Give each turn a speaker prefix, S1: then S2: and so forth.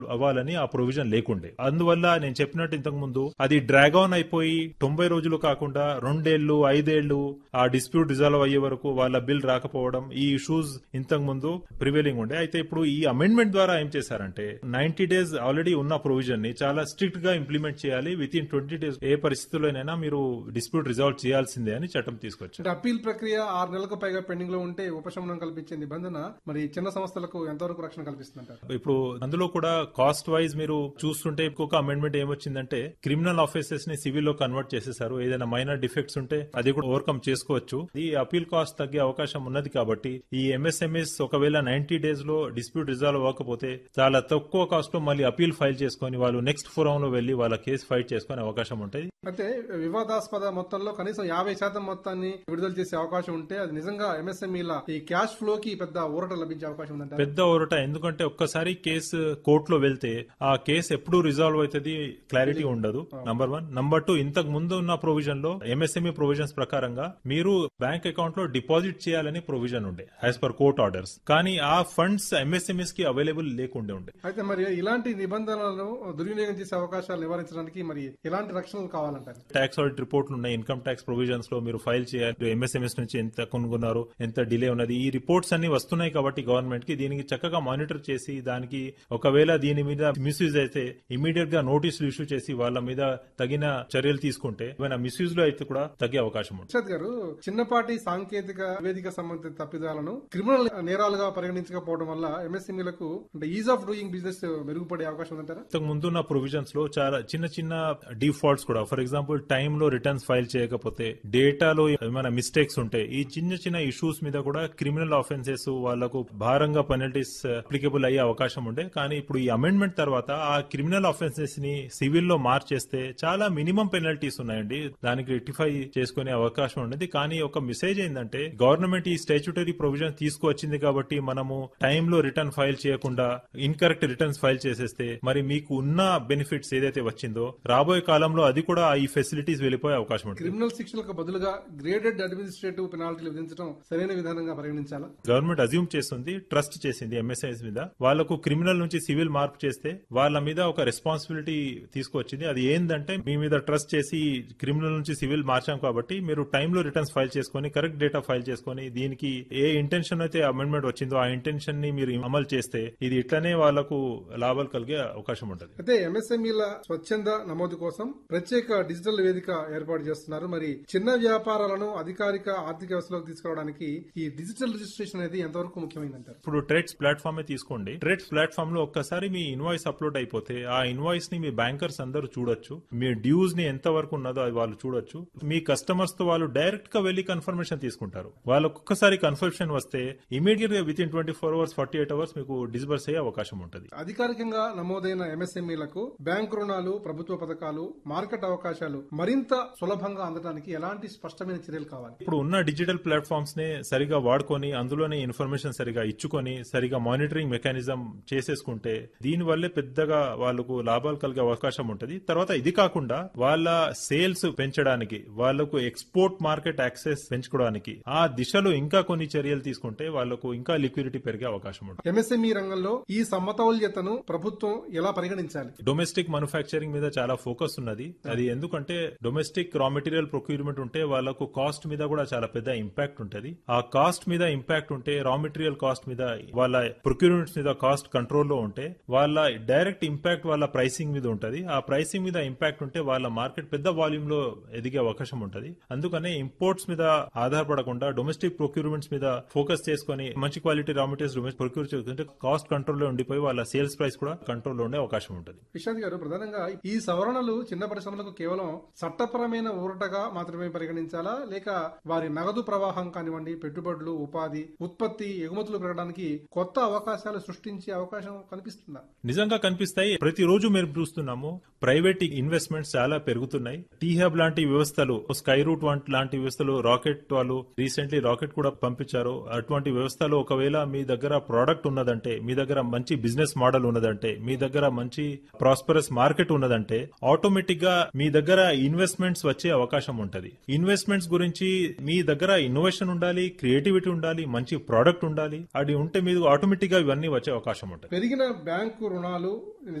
S1: అవ్వాలని ఆ ప్రొవిజన్ లేకుండే అందువల్ల నేను చెప్పినట్టు ఇంతకు ముందు అది డ్రాగ్ ఆన్ అయిపోయి తొంభై రోజులు కాకుండా రెండేళ్లు ఐదేళ్లు ఆ డిస్ప్యూట్ రిజాల్వ్ అయ్యే వరకు వాళ్ళ బిల్ రాకపోవడం ఈ ఇష్యూస్ ఇంతకు ముందు ప్రివేలింగ్ ఉండే అయితే ఇప్పుడు ఈ అమెండ్మెంట్ ద్వారా ఏం చేశారంటే నైన్టీ డేస్ ఆల్రెడీ ఉన్న ప్రొవిజన్ ని చాలా స్ట్రిక్ట్ గా ఇంప్లిమెంట్ చేయాలి విత్ ఇన్ ట్వంటీ డేస్ ఏ పరిస్థితుల్లోనైనా మీరు డిస్ప్యూట్ రిజాల్వ్ చేయాల్సిందే అని చట్టం తీసుకొచ్చారు
S2: అంటే అప్పీల్ ప్రక్రియ ఆరు నెలలకు పైగా పెండింగ్ లో ఉంటే ఉపశమనం కల్పించే నిబంధన మరి చిన్న సంస్థలకు ఎంతవరకు రక్షణ కల్పిస్తుందంటారు
S1: ఇప్పుడు అందులో కూడా కాస్ట్ వైజ్ మీరు చూస్తుంటే ఇంకొక అమెండ్మెంట్ ఏమొచ్చిందంటే క్రిమినల్ ఆఫీసెస్ ని సివిల్ లో కన్వర్ట్ చేసేసారు ఏదైనా మైనర్ డిఫెక్ట్స్ ఉంటే అది కూడా ఓవర్కమ్ చేసుకోవచ్చు ఈ అపీల్ కాస్ట్ తగ్గే అవకాశం ఉన్నది కాబట్టి ఈ ఎంఎస్ఎంఎస్ ఒకవేళ నైన్టీ డేస్ లో డిస్ప్యూట్ రిజాల్వ్ అవ్వకపోతే చాలా తక్కువ కాస్ట్ లో మళ్ళీ అపీల్ ఫైల్ చేసుకొని వాళ్ళు నెక్స్ట్ ఫోరం లో వెళ్లి వాళ్ళ కేసు ఫైట్ చేసుకునే అవకాశం ఉంటుంది
S2: అయితే వివాదాస్పద మొత్తంలో కనీసం యాభై శాతం మొత్తాన్ని విడుదల చేసే అవకాశం ఉంటే అది నిజంగా ఎంఎస్ఎంఈల ఈ క్యాష్ ఫ్లో కి పెద్ద ఊరట లభించే అవకాశం ఉందంటారు
S1: పెద్ద ఊరట ఎందుకంటే ఒక్కసారి కేసు కోర్టులో వెళ్తే ఆ కేసు ఎప్పుడు రిజాల్వ్ అవుతుంది క్లారిటీ ఉండదు నంబర్ వన్ నంబర్ టూ ఇంతకు ముందు ఉన్న ప్రొవిజన్ లో ఎంఎస్ఎంఈ ప్రొవిజన్స్ ప్రకారంగా మీరు బ్యాంక్ అకౌంట్ లో డిపాజిట్ చేయాలని ప్రొవిజన్ ఉండే యాజ్ పర్ కోర్ట్ ఆర్డర్స్ కానీ ఆ ఫండ్స్ ఎంఎస్ఎంఎస్ కి అవైలబుల్ లేకుండే ఉండే
S2: అయితే మరి ఇలాంటి నిబంధనలను దుర్వినియోగం చేసే అవకాశాలు నివారించడానికి మరి ఎలాంటి రక్షణలు కావాలంటారు
S1: ట్యాక్స్ ఆడిట్ రిపోర్ట్లు ఉన్నాయి ఇన్కమ్ ట్యాక్స్ ప్రొవిజన్స్ లో మీరు ఫైల్ చేయాలి ఎంఎస్ఎంఎస్ నుంచి ఎంత కొనుగొన్నారు ఎంత డిలే ఉన్నది ఈ రిపోర్ట్స్ అన్ని వస్తున్నాయి కాబట్టి గవర్నమెంట్ కి దీనికి చక్కగా మానిటర్ చేసి దానికి ఒకవేళ దీని మీద మిస్యూజ్ అయితే ఇమీడియట్ గా నోటీసులు ఇష్యూ చేసి వాళ్ళ మీద తగిన చర్యలు తీసుకుంటే ఏమైనా మిస్యూజ్ లో అయితే కూడా తగ్గే అవకాశం ఉంటుంది
S2: అక్షత్ గారు చిన్నపాటి సాంకేతిక వేదిక సంబంధిత తప్పిదాలను క్రిమినల్ నేరాలుగా పరిగణించకపోవడం వల్ల ఎంఎస్ఎంఈలకు అంటే ఈజ్ ఆఫ్ డూయింగ్ బిజినెస్ మెరుగుపడే అవకాశం ఉందంటారా
S1: ఇంతకు ముందున్న ప్రొవిజన్స్ లో చాలా చిన్న చిన్న డిఫాల్ట్స్ కూడా ఫర్ ఎగ్జాంపుల్ టైమ్ లో రిటర్న్స్ ఫైల్ చేయకపోతే డేటాలో ఏమైనా మిస్టేక్స్ ఉంటే ఈ చిన్న చిన్న ఇష్యూస్ మీద కూడా క్రిమినల్ ఆఫెన్సెస్ వాళ్లకు భారంగా పెనల్టీస్ అప్లికబుల్ అయ్యే అవకాశం ఉండే కానీ ఇప్పుడు ఈ అమెండ్మెంట్ తర్వాత ఆ క్రిమినల్ ఆఫెన్సెస్ ని సివిల్ లో మార్చేస్తే చాలా మినిమం పెనల్టీస్ ఉన్నాయండి దానికి రెక్టిఫై చేసుకునే అవకాశం ఉండేది కానీ ఒక మెసేజ్ ఏంటంటే గవర్నమెంట్ ఈ స్టాచ్యుటరీ ప్రొవిజన్ తీసుకువచ్చింది కాబట్టి మనము టైమ్ లో రిటర్న్ ఫైల్ చేయకుండా ఇన్కరెక్ట్ రిటర్న్స్ ఫైల్ చేసేస్తే మరి మీకు ఉన్న బెనిఫిట్స్ ఏదైతే వచ్చిందో రాబోయే కాలంలో అది కూడా ఈ ఫెసిలిటీస్ వెళ్ళిపోయే అవకాశం ఉంటుంది
S2: క్రిమినల్ శిక్షలకు బదులుగా గ్రేడెడ్ అడ్మినిస్ట్రేటివ్ పెనాల్టీలు విధించడం సరైన విధానంగా పరిగణించాలా
S1: గవర్నమెంట్ అజ్యూమ్ చేస్తుంది ట్రస్ట్ చేసింది ఎంఎస్ఐస్ మీద వాళ్ళకు క్రిమినల్ నుంచి సివిల్ మార్పు చేస్తే వాళ్ళ మీద ఒక రెస్పాన్సిబిలిటీ తీసుకొచ్చింది అది ఏంటంటే మీ మీద ట్రస్ట్ చేసి క్రిమినల్ నుంచి సివిల్ మార్చాం కాబట్టి మీరు టైంలో రిటర్న్స్ ఫైల్ చేసుకొని కరెక్ట్ డేటా ఫైల్ చేసుకొని దీనికి ఏ ఇంటెన్షన్ అయితే అమెండ్మెంట్ వచ్చిందో ఆ ఇంటెన్షన్ ని మీరు అమలు చేస్తే ఇది ఇట్లనే వాళ్ళకు లాభాలు కలిగే అవకాశం ఉంటుంది
S2: అయితే ఎంఎస్ఎంఈల స్వచ్ఛంద నమోదు కోసం ప్రత్యేక డిజిటల్ వేదిక ఏర్పాటు చేస్తున్నారు మరి చిన్న వ్యాపారాలను అధికారిక ఆర్థిక వ్యవస్థలోకి తీసుకురావడానికి ఈ డిజిటల్ రిజిస్ట్రేషన్ అనేది ఎంతవరకు ముఖ్యమైందంటారు
S1: ఇప్పుడు ట్రేడ్స్ ప్లాట్ఫామ్ తీసుకోండి ట్రేడ్స్ ప్లాట్ఫామ్ లో ఒక్కసారి మీ ఇన్వాయిస్ అప్లోడ్ అయిపోతే ఆ ఇన్వాయిస్ ని మీ బ్యాంకర్స్ అందరూ చూడొచ్చు మీ డ్యూస్ ని ఎంత వరకు ఉన్నదో అది వాళ్ళు చూడొచ్చు మీ కస్టమర్స్ తో వాళ్ళు డైరెక్ట్ గా వెళ్లి కన్ఫర్మేషన్ తీసుకుంటారు వాళ్ళకు ఒక్కసారి కన్ఫర్మేషన్ వస్తే ఇమీడియట్ గా within twenty four hours forty eight hours మీకు డిస్బర్స్ అయ్యే అవకాశం ఉంటుంది
S2: అధికారికంగా నమోదైన ఎంఎస్ఎంఈలకు బ్యాంక్ రుణాలు ప్రభుత్వ పథకాలు మార్కెట్ అవకాశాలు మరింత సులభంగా అందడానికి ఎలాంటి స్పష్టమైన చర్యలు కావాలి
S1: ఇప్పుడు ఉన్న డిజిటల్ ప్లాట్ఫామ్స్ ని సరిగా వాడుకొని అందులోనే ఇన్ఫర్మేషన్ సరిగా ఇచ్చుకొని సరిగా మానిటరింగ్ మెకానిజం చేసేసుకుంటే దీని వల్లే పెద్దగా వాళ్ళకు లాభాలు కలిగే అవకాశం ఉంటుంది తర్వాత ఇది కాకుండా వాళ్ళ సేల్స్ పెంచడానికి వాళ్ళకు ఎక్స్పోర్ట్ మార్కెట్ యాక్సెస్ పెంచుకోవడానికి ఆ దిశలో ఇంకా కొన్ని చర్యలు తీసుకుంటే వాళ్ళకు ఇంకా లిక్విడిటీ పెరిగే అవకాశం ఉంటుంది
S2: ఎంఎస్ఎంఈ రంగంలో ఈ సమతౌల్యతను ప్రభుత్వం ఎలా పరిగణించాలి
S1: డొమెస్టిక్ మ్యానుఫ్యాక్చరింగ్ మీద చాలా ఫోకస్ ఉన్నది అది ఎందుకంటే డొమెస్టిక్ రా మెటీరియల్ ప్రొక్యూర్మెంట్ ఉంటే వాళ్ళకు కాస్ట్ మీద కూడా చాలా పెద్ద ఇంపాక్ట్ ఉంటది ఆ కాస్ట్ మీద ఇంపాక్ట్ ఉంటే రా మెటీరియల్ కాస్ట్ మీద వాళ్ళ ప్రొక్యూర్మెంట్స్ మీద కాస్ట్ కంట్రోల్లో ఉంటే వాళ్ళ డైరెక్ట్ ఇంపాక్ట్ వాళ్ళ ప్రైసింగ్ మీద ఉంటది ఆ ప్రైసింగ్ మీద ఇంపాక్ట్ ఉంటే వాళ్ళ మార్కెట్ పెద్ద వాల్యూమ్ లో ఎదిగే అవకాశం ఉంటది అందుకనే ఇంపోర్ట్స్ మీద ఆధారపడకుండా డొమెస్టిక్ ప్రొక్యూర్మెంట్స్ మీద ఫోకస్ చేసుకొని మంచి క్వాలిటీ రా మెటీరియల్స్ ప్రొక్యూర్ చేసుకుంటే కాస్ట్ కంట్రోల్లో ఉండిపోయి వాళ్ళ సేల్స్ ప్రైస్ కూడా కంట్రోల్లో ఉండే అవకాశం ఉంటుంది
S2: విశాంత్ గారు ప్రధానంగా ఈ సవరణలు చిన్న పరిశ్రమలకు కేవలం చట్టపరమైన ఊరటగా మాత్రమే పరిగణించాలా లేక వారి నగదు ప్రవాహం కానివ్వండి పెట్టుబడులు ఉపాధి ఉత్పత్తి ఎగుమతులు పెరగడానికి కొత్త అవకాశాలు సృష్టించే అవకాశం కనిపిస్తుందా
S1: నిజంగా కనిపిస్తాయి ప్రతిరోజు మేము చూస్తున్నాము ప్రైవేట్ ఇన్వెస్ట్మెంట్స్ చాలా పెరుగుతున్నాయి టీ హబ్ లాంటి వ్యవస్థలు స్కై రూట్ వంటి లాంటి వ్యవస్థలు రాకెట్ వాళ్ళు రీసెంట్లీ రాకెట్ కూడా పంపించారు అటువంటి వ్యవస్థలు ఒకవేళ మీ దగ్గర ప్రోడక్ట్ ఉన్నదంటే మీ దగ్గర మంచి బిజినెస్ మోడల్ ఉన్నదంటే మీ దగ్గర మంచి ప్రాస్పరస్ మార్కెట్ ఉన్నదంటే ఆటోమేటిక్ గా మీ దగ్గర ఇన్వెస్ట్మెంట్స్ వచ్చే అవకాశం ఉంటది ఇన్వెస్ట్మెంట్స్ గురించి మీ దగ్గర ఇన్నోవేషన్ ఉండాలి క్రియేటివిటీ ఉండాలి మంచి ప్రోడక్ట్ ఉండాలి అది ఉంటే మీకు ఆటోమేటిక్ గా ఇవన్నీ వచ్చే అవకాశం ఉంటుంది
S2: పెరిగిన బ్యాంక్ బ్యాంకు రుణాలు